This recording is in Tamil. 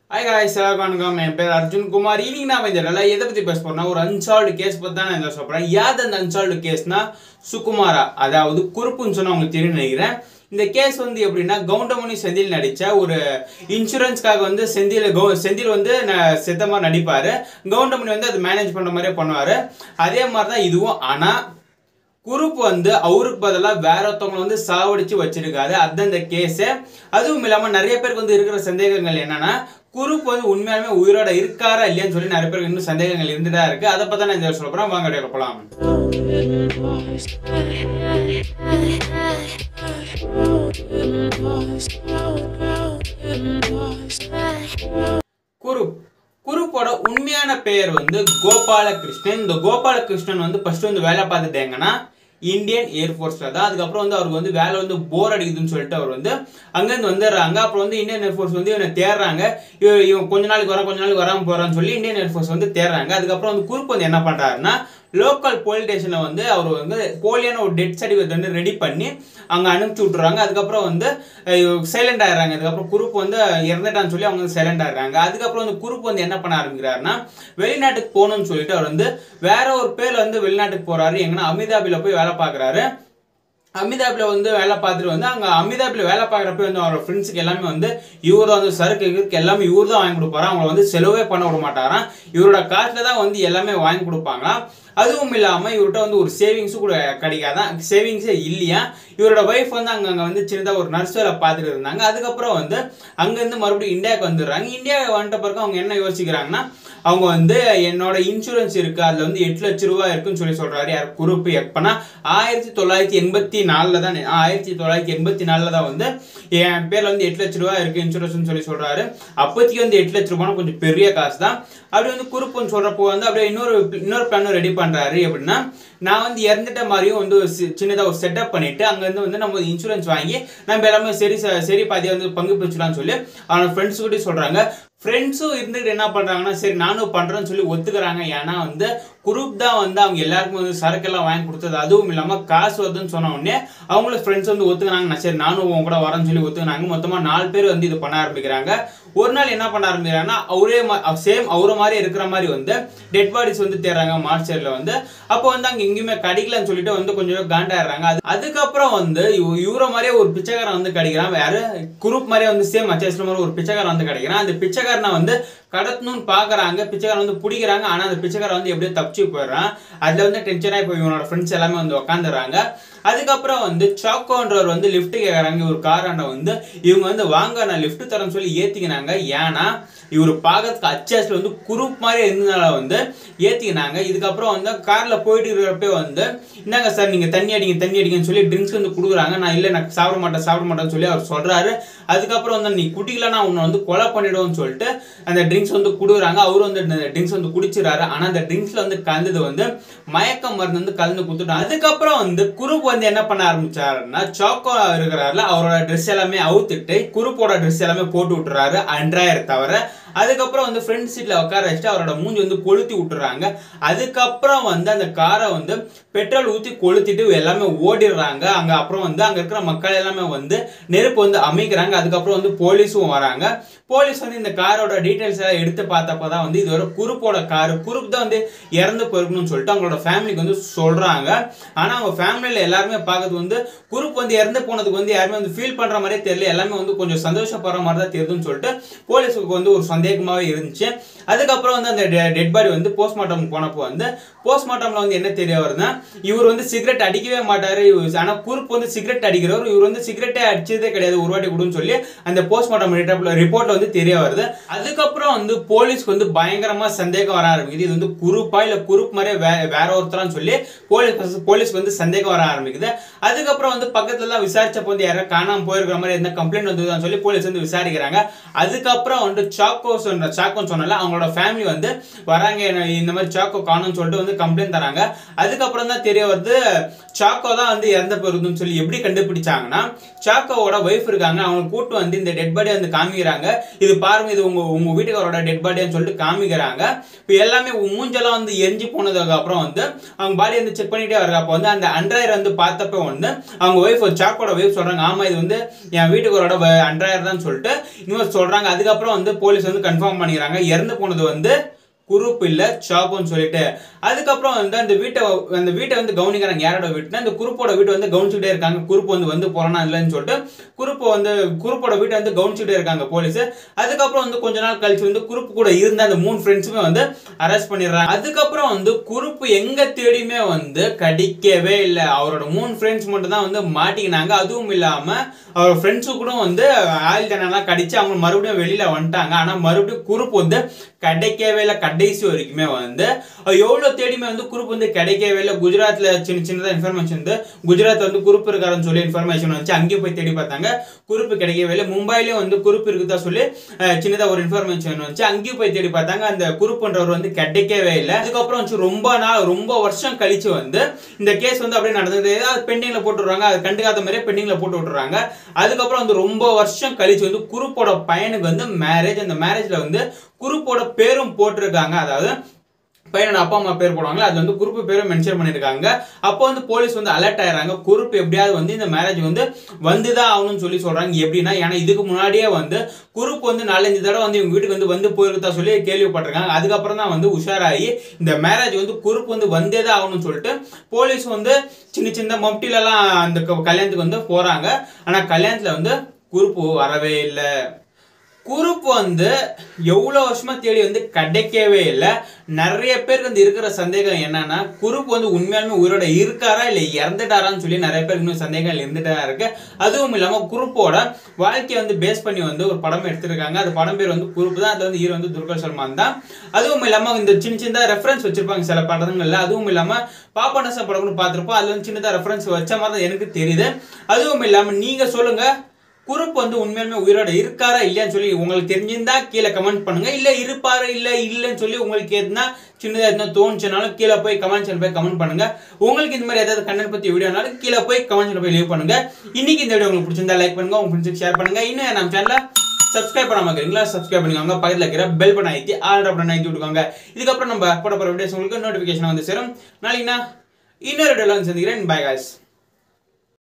ஹாய் காய்ஸ் வணக்கம் என் பேர் அர்ஜுன் குமார் இன்னைக்கு நான் இந்த இடத்துல எதை பற்றி பேச போறேன்னா ஒரு அன்சால்வ்டு கேஸ் பற்றி தான் நான் இதை சொல்கிறேன் யார் அந்த அன்சால்வ்டு கேஸ்னா சுகுமாரா அதாவது குறுப்புன்னு சொன்னா உங்களுக்கு தெரியும் நினைக்கிறேன் இந்த கேஸ் வந்து எப்படின்னா கவுண்டமணி செந்தில் நடித்த ஒரு இன்சூரன்ஸ்க்காக வந்து செந்தில் கவு செந்தில் வந்து ந- செத்த மாதிரி நடிப்பார் கவுண்டமணி வந்து அது மேனேஜ் பண்ணுற மாதிரியே பண்ணுவார் அதே மாதிரி தான் இதுவும் ஆனால் குரூப் வந்து அவருக்கு பதிலாக வேற ஒருத்தவங்களை வந்து சாவடிச்சு வச்சிருக்காரு அதுதான் இந்த கேஸு அதுவும் இல்லாமல் நிறைய பேருக்கு வந்து இருக்கிற சந்தேகங்கள் என்னன்னா குரூப் வந்து உண்மையாலுமே உயிரோட இருக்காரா இல்லையான்னு சொல்லி நிறைய பேருக்கு இன்னும் சந்தேகங்கள் இருந்துட்டா இருக்கு அதை பத்தி நான் இந்த சொல்ல போறேன் வாங்க வீடியோல போலாம் குரூப் குரூப்போட உண்மையான பெயர் வந்து கோபாலகிருஷ்ணன் இந்த கோபாலகிருஷ்ணன் வந்து ஃபர்ஸ்ட் வந்து வேலை பார்த்துட்டு எங்கன்னா இந்தியன் ஏர்ஃபோர்ஸ்ல தான் அதுக்கப்புறம் வந்து அவருக்கு வந்து வேலை வந்து போர் அடிக்குதுன்னு சொல்லிட்டு அவர் வந்து அங்கேருந்து வந்துடுறாங்க அப்புறம் வந்து இந்தியன் ஏர்ஃபோர்ஸ் வந்து இவனை தேடுறாங்க இவன் இவன் கொஞ்ச நாளைக்கு வரான் கொஞ்ச நாளைக்கு வராம போறான்னு சொல்லி இந்தியன் ஏர்ஃபோர்ஸ் வந்து தேடுறாங்க அதுக்கப்புறம் வந்து குரூப் வந்து என்ன பண்றாருன்னா லோக்கல் போலீஸ் ஸ்டேஷனில் வந்து அவர் வந்து போலியான ஒரு டெட் சர்டிஃபிகேட் வந்து ரெடி பண்ணி அங்கே அனுப்பிச்சி விட்டுறாங்க அதுக்கப்புறம் வந்து சைலண்ட் ஆயிடுறாங்க அதுக்கப்புறம் குரூப் வந்து இறந்துட்டான்னு சொல்லி அவங்க வந்து சைலண்ட் ஆயிடுறாங்க அதுக்கப்புறம் வந்து குரூப் வந்து என்ன பண்ண ஆரம்பிக்கிறாருன்னா வெளிநாட்டுக்கு போகணும்னு சொல்லிட்டு அவர் வந்து வேற ஒரு பேர்ல வந்து வெளிநாட்டுக்கு போறாரு எங்கன்னா அமிதாபில போய் வேலை பார்க்குறாரு அமிதாபில் வந்து வேலை பார்த்துட்டு வந்து அங்கே அமிதாபில் வேலை பார்க்குறப்ப வந்து அவரோட ஃப்ரெண்ட்ஸுக்கு எல்லாமே வந்து இவர் தான் வந்து சரக்கு இருக்கு எல்லாமே இவர் தான் வாங்கி கொடுப்பாரு அவங்கள வந்து செலவே பண்ண விட மாட்டாராம் இவரோட காசில் தான் வந்து எல்லாமே வாங்கி கொடுப்பாங்களாம் அதுவும் இல்லாமல் இவர்கிட்ட வந்து ஒரு சேவிங்ஸும் கூட கிடைக்காதான் சேவிங்ஸே இல்லையா இவரோட ஒய்ஃப் வந்து அங்கே அங்கே வந்து சின்னதாக ஒரு நர்ஸ் வேலை பார்த்துட்டு இருந்தாங்க அதுக்கப்புறம் வந்து அங்கேருந்து மறுபடியும் இந்தியாவுக்கு வந்துடுறாங்க இந்தியாவுக்கு வந்துட்ட பிறகு அவங்க என்ன யோசிக்கிறாங்கன்னா அவங்க வந்து என்னோட இன்சூரன்ஸ் இருக்கு அதுல வந்து எட்டு லட்ச ரூபாய் இருக்குன்னு சொல்லி சொல்றாரு யார் குரூப் எப்பனா ஆயிரத்தி தொள்ளாயிரத்தி எண்பத்தி நாலுல தான் ஆயிரத்தி தொள்ளாயிரத்தி எண்பத்தி நாலுல தான் வந்து என் பேர்ல வந்து எட்டு லட்ச ரூபாய் இருக்கு இன்சூரன்ஸ் சொல்லி சொல்றாரு அப்போதைக்கு வந்து எட்டு லட்ச ரூபாய் கொஞ்சம் பெரிய காசு தான் அப்படி வந்து குரூப்னு சொல்றப்போ வந்து அப்படியே இன்னொரு இன்னொரு பிளானும் ரெடி பண்றாரு எப்படின்னா நான் வந்து இறந்துட்ட மாதிரியும் வந்து ஒரு சி- சின்னதா ஒரு செட்டப் பண்ணிட்டு அங்கேருந்து வந்து நம்ம இன்சூரன்ஸ் வாங்கி நம்ம எல்லாமே சரி ச- சரி பாதியை வந்து பங்கு பிரிச்சுலாம்னு சொல்லி அவனோட ஃப்ரெண்ட்ஸ் கிட்டே சொல்றாங்க ஃப்ரெண்ட்ஸும் இருந்துட்டு என்ன பண்றாங்கன்னா சரி நானும் பண்றேன்னு சொல்லி ஒத்துக்கிறாங்க ஏன்னா வந்து குரூப் தான் வந்து அவங்க எல்லாருக்கும் வந்து சரக்கெல்லாம் வாங்கி கொடுத்தது அதுவும் இல்லாம காசு வருதுன்னு சொன்ன உடனே அவங்களும் ஃப்ரெண்ட்ஸ் வந்து ஒத்துக்கினாங்க நான் சரி நானும் உன் கூட வரேன்னு சொல்லி ஒத்துக்கினாங்க மொத்தமா நாலு பேர் வந்து இது பண்ண ஆரம்பிக்கிறாங்க ஒரு நாள் என்ன பண்ண ஆரம்பிக்கிறாங்கன்னா அவரே சேம் அவரை மாதிரி இருக்கிற மாதிரி வந்து டெட் பாடிஸ் வந்து தேடுறாங்க மார்ச்சரில் வந்து அப்போ வந்து அங்க எங்கேயுமே கிடைக்கலன்னு சொல்லிட்டு வந்து கொஞ்சம் காண்டாடுறாங்க அது அதுக்கப்புறம் வந்து இவ- இவரை மாதிரியே ஒரு பிச்சைக்காரன் வந்து கிடைக்கிறான் வேற குரூப் மாதிரியே வந்து சேம் அச்சேஸ்ல மாதிரி ஒரு பிச்சைக்காரன் வந்து கிடைக்கிறான் அந்த பிச்சைக்காரனை வந்து கடத்தணும்னு பாக்குறாங்க பிச்சைக்காரன் வந்து பிடிக்கிறாங்க ஆனா அந்த பிச்சைக்காரன் வந்து எப்படியோ தப்பிச்சு போயிடுறான் அதுல வந்து டென்ஷனாக இப்போ இவனோட ஃப்ரெண்ட்ஸ் எல்லாமே வந்து உட்காந்துடுறாங்க அதுக்கப்புறம் வந்து சாக்கோன்றவர் வந்து லிஃப்ட் கேட்குறாங்க ஒரு காராண்ட வந்து இவங்க வந்து வாங்க நான் லிஃப்ட் தரேன்னு சொல்லி ஏத்திக்கினாங்க ஏன்னா இவர் பார்க்கறதுக்கு அச்சாஸ்ல வந்து குரூப் மாதிரி இருந்தனால வந்து ஏத்திக்கினாங்க இதுக்கப்புறம் வந்து கார்ல போயிட்டு இருக்கிறப்ப வந்து இந்தாங்க சார் நீங்க தண்ணி அடிங்க தண்ணி அடிங்கன்னு சொல்லி ட்ரிங்க்ஸ் வந்து கொடுக்குறாங்க நான் இல்லை நான் சாப்பிட மாட்டேன் சாப்பிட மாட்டேன்னு சொல்லி அவர் சொல்றாரு அதுக்கப்புறம் வந்து நீ குடிக்கலன்னா உன்னை வந்து கொலை பண்ணிடுவோம்னு சொல்லிட்டு அந்த ட்ரிங்க்ஸ் வந்து கொடுக்குறாங்க அவரும் வந்து அந்த ட்ரிங்க்ஸ் வந்து குடிச்சிடறாரு ஆனா அந்த ட்ரிங்க்ஸ்ல வந்து கலந்தது வந்து மயக்க மருந்து வந்து கலந்து கொடுத்துட்டாங்க அதுக்கப்புறம் வந்து குரூப் வந்து என்ன பண்ண ஆரம்பிச்சாருன்னா சாக்கோ இருக்கிறாருல அவரோட ட்ரெஸ் எல்லாமே அவுத்துட்டு குரூப்போட ட்ரெஸ் எல்லாமே போட்டு விட்டுறாரு அன்றாயர் தவிர அதுக்கப்புறம் வந்து ஃப்ரண்ட் சீட்ல உட்கார வச்சுட்டு அவரோட மூஞ்சி வந்து கொளுத்தி விட்டுறாங்க அதுக்கப்புறம் வந்து அந்த காரை வந்து பெட்ரோல் ஊற்றி கொளுத்திட்டு எல்லாமே ஓடிடுறாங்க அங்க அப்புறம் வந்து அங்க இருக்கிற மக்கள் எல்லாமே வந்து நெருப்பு வந்து அமைக்கிறாங்க அதுக்கப்புறம் வந்து போலீஸும் வராங்க போலீஸ் வந்து இந்த காரோட டீடைல்ஸ் எல்லாம் எடுத்து பார்த்தப்ப தான் வந்து இது ஒரு குரூப்போட காரு குரூப் தான் வந்து இறந்து போயிருக்கணும்னு சொல்லிட்டு அவங்களோட ஃபேமிலிக்கு வந்து சொல்றாங்க ஆனா அவங்க ஃபேமிலியில எல்லாருமே பார்க்கறது வந்து குரூப் வந்து இறந்து போனதுக்கு வந்து யாருமே வந்து ஃபீல் பண்ற மாதிரியே தெரியல எல்லாமே வந்து கொஞ்சம் சந்தோஷப்படுற மாதிரி தான் தெரியுதுன்னு சொல்லிட்டு போலீஸுக்கு வந்து ஒரு சந்தேகமாவே இருந்துச்சு அதுக்கப்புறம் வந்து அந்த டெட் பாடி வந்து போஸ்ட்மார்ட்டம் போனப்போ வந்து போஸ்ட்மார்ட்டம்ல வந்து என்ன தெரிய வருதுன்னா இவர் வந்து சிகரெட் அடிக்கவே மாட்டாரு இவர் ஆனா குரூப் வந்து சிகரெட் அடிக்கிறவர் இவர் வந்து சிகரெட்டே அடிச்சதே கிடையாது ஒரு வாட்டி கொடுன்னு சொல்லி அந்த போஸ்ட்மார்ட்டம் ரிப்போர்ட்ல வந்து தெரிய வருது அதுக்கப்புறம் வந்து போலீஸ்க்கு வந்து பயங்கரமா சந்தேகம் வர ஆரம்பிக்குது இது வந்து குரூப்பா இல்ல குரூப் மாதிரியே வே வேற ஒருத்தரான்னு சொல்லி போலீஸ் போலீஸ்க்கு வந்து சந்தேகம் வர ஆரம்பிக்குது அதுக்கப்புறம் வந்து பக்கத்துல எல்லாம் விசாரிச்சப்போ வந்து யாராவது காணாம போயிருக்கிற மாதிரி எந்த கம்ப்ளைண்ட் வந்ததுன்னு சொல்லி போலீஸ் வந்து விசாரிக்கிறாங்க அதுக்கப்புறம் வந்து சாக்கோ சொன்ன சாக்கோன்னு சொன்னால அவங்களோட ஃபேமிலி வந்து வராங்க என்ன- இந்த மாதிரி சாக்கோ காணும்னு சொல்லிட்டு வந்து கம்ப்ளைண்ட் தராங்க அதுக்கப்புறம் தான் தெரிய வருது சாக்கோ தான் வந்து இறந்த போயிருதுன்னு சொல்லி எப்படி கண்டுபிடிச்சாங்கன்னா சாக்கோவோட ஒய்ஃப் இருக்காங்க அவங்க கூட்டு வந்து இந்த டெட் பாடி வந்து காமிக்கிறாங்க இது பாருங்க இது உங்க உங்க வீட்டுக்காரோட டெட் பாடின்னு சொல்லிட்டு காமிக்கிறாங்க இப்போ எல்லாமே உ- மூஞ்செல்லாம் வந்து எரிஞ்சு போனதுக்கு அப்புறம் வந்து அவங்க பாடி வந்து செக் பண்ணிட்டே வர்றாங்க அப்போ வந்து அந்த அண்ட்ராயர் வந்து பார்த்தப்ப வந்து அவங்க ஒய்ஃப் சாக்கோட ஒய்ஃப் சொல்றாங்க ஆமா இது வந்து என் வீட்டுக்காரோட அண்ட்ராயர் தான் சொல்லிட்டு இன்னொரு சொல்றாங்க அதுக்கப்புறம் வந்து போலீஸ் வந்து வந்து கன்ஃபார்ம் பண்ணிக்கிறாங்க இறந்து போனது வந்து குரூப் இல்ல சாக்குன்னு சொல்லிட்டு அதுக்கப்புறம் வந்து அந்த வீட்டை அந்த வீட்டை வந்து கவனிக்கிறாங்க யாரோட வீட்டுனா அந்த குரூப்போட வீட்டை வந்து கவனிச்சுட்டே இருக்காங்க குரூப் வந்து வந்து போறானா இல்லைன்னு சொல்லிட்டு குரூப் வந்து குரூப்போட வீட்டை வந்து கவனிச்சுட்டே இருக்காங்க போலீஸ் அதுக்கப்புறம் வந்து கொஞ்ச நாள் கழிச்சு வந்து குரூப் கூட இருந்த அந்த மூணு ஃப்ரெண்ட்ஸுமே வந்து அரெஸ்ட் பண்ணிடுறாங்க அதுக்கப்புறம் வந்து குரூப் எங்க தேடியுமே வந்து கடிக்கவே இல்லை அவரோட மூணு ஃப்ரெண்ட்ஸ் மட்டும் தான் வந்து மாட்டிக்கினாங்க அதுவும் இல்லாம அவர் ஃப்ரெண்ட்ஸு கூட வந்து ஆயில் தண்ணெல்லாம் கடிச்சு அவங்க மறுபடியும் வெளியில வந்துட்டாங்க ஆனா மறுபடியும் குரூப் வந்து கிடைக்கவே இல்லை கடைசி வரைக்குமே வந்து எவ்வளோ தேடியுமே வந்து குரூப் வந்து கிடைக்கவே இல்லை குஜராத்ல சின்ன சின்னதாக இன்ஃபர்மேஷன் வந்து குஜராத் வந்து குரூப் இருக்காருன்னு சொல்லி இன்ஃபர்மேஷன் வந்துச்சு அங்கேயும் போய் தேடி பார்த்தாங்க குரூப் கிடைக்கவே இல்லை மும்பையிலேயும் வந்து குரூப் இருக்குதா சொல்லி சின்னதாக ஒரு இன்ஃபர்மேஷன் வந்துச்சு அங்கேயும் போய் தேடி பார்த்தாங்க அந்த குரூப்ன்றவர் வந்து கிடைக்கவே இல்லை அதுக்கப்புறம் வந்து ரொம்ப நாள் ரொம்ப வருஷம் கழிச்சு வந்து இந்த கேஸ் வந்து அப்படியே நடந்தது ஏதாவது பெண்டிங்ல போட்டு விடுறாங்க அது கண்டுக்காத மாதிரியே பெண்டிங்ல போட்டு விட்டுறாங்க அதுக்கப்புறம் வந்து ரொம்ப வருஷம் கழிச்சு வந்து குரூப்போட பையனுக்கு வந்து மேரேஜ் அந்த மேரேஜ்ல வந்து குரூப்போட பேரும் போட்டிருக்காங்க அதாவது பையனோட அப்பா அம்மா பேர் போடுவாங்க அது வந்து குரூப் பேரும் மென்ஷன் பண்ணியிருக்காங்க அப்போ வந்து போலீஸ் வந்து அலர்ட் ஆயிடுறாங்க குரூப் எப்படியாவது வந்து இந்த மேரேஜ் வந்து வந்துதான் ஆகணும்னு சொல்லி சொல்றாங்க எப்படின்னா ஏன்னா இதுக்கு முன்னாடியே வந்து குரூப் வந்து நாலஞ்சு தடவை வந்து இவங்க வீட்டுக்கு வந்து வந்து போயிருக்கா சொல்லி கேள்விப்பட்டிருக்காங்க அதுக்கப்புறம் தான் வந்து உஷாராகி இந்த மேரேஜ் வந்து குரூப் வந்து வந்தே தான் ஆகணும்னு சொல்லிட்டு போலீஸ் வந்து சின்ன சின்ன மம்டிலெல்லாம் அந்த க- கல்யாணத்துக்கு வந்து போறாங்க ஆனா கல்யாணத்துல வந்து குரூப் வரவே இல்லை குரூப் வந்து எவ்வளோ வருஷமா தேடி வந்து கிடைக்கவே இல்லை நிறைய பேருக்கு வந்து இருக்கிற சந்தேகம் என்னன்னா குரூப் வந்து உண்மையாலுமே உயிரோட இருக்காரா இல்லை இறந்துட்டாரான்னு சொல்லி நிறைய பேருக்கு இன்னும் சந்தேகங்கள் இருந்துட்டு தான் இருக்கு அதுவும் இல்லாமல் குரூப்போட வாழ்க்கையை வந்து பேஸ் பண்ணி வந்து ஒரு படம் எடுத்திருக்காங்க அந்த படம் பேர் வந்து குரூப் தான் அது வந்து ஹீரோ வந்து துர்கா சல்மான் தான் அதுவும் இல்லாமல் இந்த சின்ன சின்ன ரெஃபரன்ஸ் வச்சிருப்பாங்க சில படங்கள்ல அதுவும் இல்லாமல் பாப்பானச படம்னு பார்த்துருப்போம் அதுல வந்து சின்னதாக ரெஃபரன்ஸ் வச்ச மாதிரி தான் எனக்கு தெரியுது அதுவும் இல்லாமல் நீங்க சொல்லுங்க குரூப் வந்து உண்மையாலுமே உயிரோட இருக்காரா இல்லையான்னு சொல்லி உங்களுக்கு தெரிஞ்சிருந்தா கீழே கமெண்ட் பண்ணுங்க இல்ல இருப்பாரு இல்ல இல்லைன்னு சொல்லி உங்களுக்கு எதுனா சின்னதா எதுனா தோணுச்சுனாலும் கீழே போய் கமெண்ட் போய் கமெண்ட் பண்ணுங்க உங்களுக்கு இந்த மாதிரி ஏதாவது கண்டென்ட் பத்தி வீடியோனாலும் கீழே போய் கமெண்ட் போய் லீவ் பண்ணுங்க இன்னைக்கு இந்த வீடியோ உங்களுக்கு பிடிச்சிருந்தா லைக் பண்ணுங்க உங்க ஃப்ரெண்ட்ஸுக்கு ஷேர் பண்ணுங்க இன்னும் நம்ம சேனலை சப்ஸ்கிரைப் பண்ணாம இருக்கிறீங்களா சப்ஸ்கிரைப் பண்ணிக்கோங்க பக்கத்துல இருக்கிற பெல் பட்டன் ஐத்தி ஆல் பட்டன் ஐத்தி விட்டுக்கோங்க இதுக்கப்புறம் நம்ம போட போற வீடியோஸ் உங்களுக்கு நோட்டிஃபிகேஷன் வந்து சேரும் நாளைக்குனா இன்னொரு வீடியோல வந்து சந்திக்கிறேன் பை காய்ஸ்